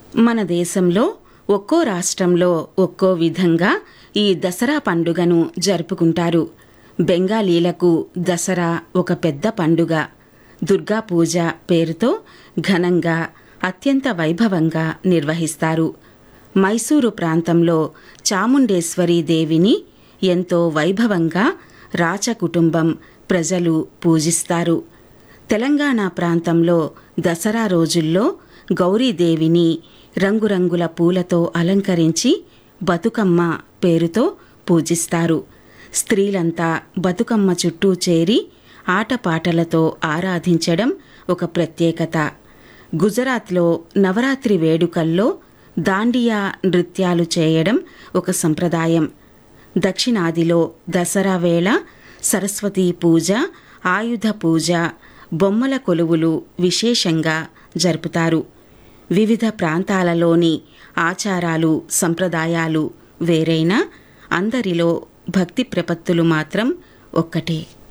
మన దేశంలో ఒక్కో రాష్ట్రంలో ఒక్కో విధంగా ఈ దసరా పండుగను జరుపుకుంటారు బెంగాలీలకు దసరా ఒక పెద్ద పండుగ దుర్గా పూజ పేరుతో ఘనంగా అత్యంత వైభవంగా నిర్వహిస్తారు మైసూరు ప్రాంతంలో చాముండేశ్వరీ దేవిని ఎంతో వైభవంగా రాచ కుటుంబం ప్రజలు పూజిస్తారు తెలంగాణ ప్రాంతంలో దసరా రోజుల్లో గౌరీదేవిని రంగురంగుల పూలతో అలంకరించి బతుకమ్మ పేరుతో పూజిస్తారు స్త్రీలంతా బతుకమ్మ చుట్టూ చేరి ఆటపాటలతో ఆరాధించడం ఒక ప్రత్యేకత గుజరాత్లో నవరాత్రి వేడుకల్లో దాండియా నృత్యాలు చేయడం ఒక సంప్రదాయం దక్షిణాదిలో దసరా వేళ సరస్వతీ పూజ ఆయుధ పూజ బొమ్మల కొలువులు విశేషంగా జరుపుతారు వివిధ ప్రాంతాలలోని ఆచారాలు సంప్రదాయాలు వేరైనా అందరిలో భక్తి ప్రపత్తులు మాత్రం ఒక్కటే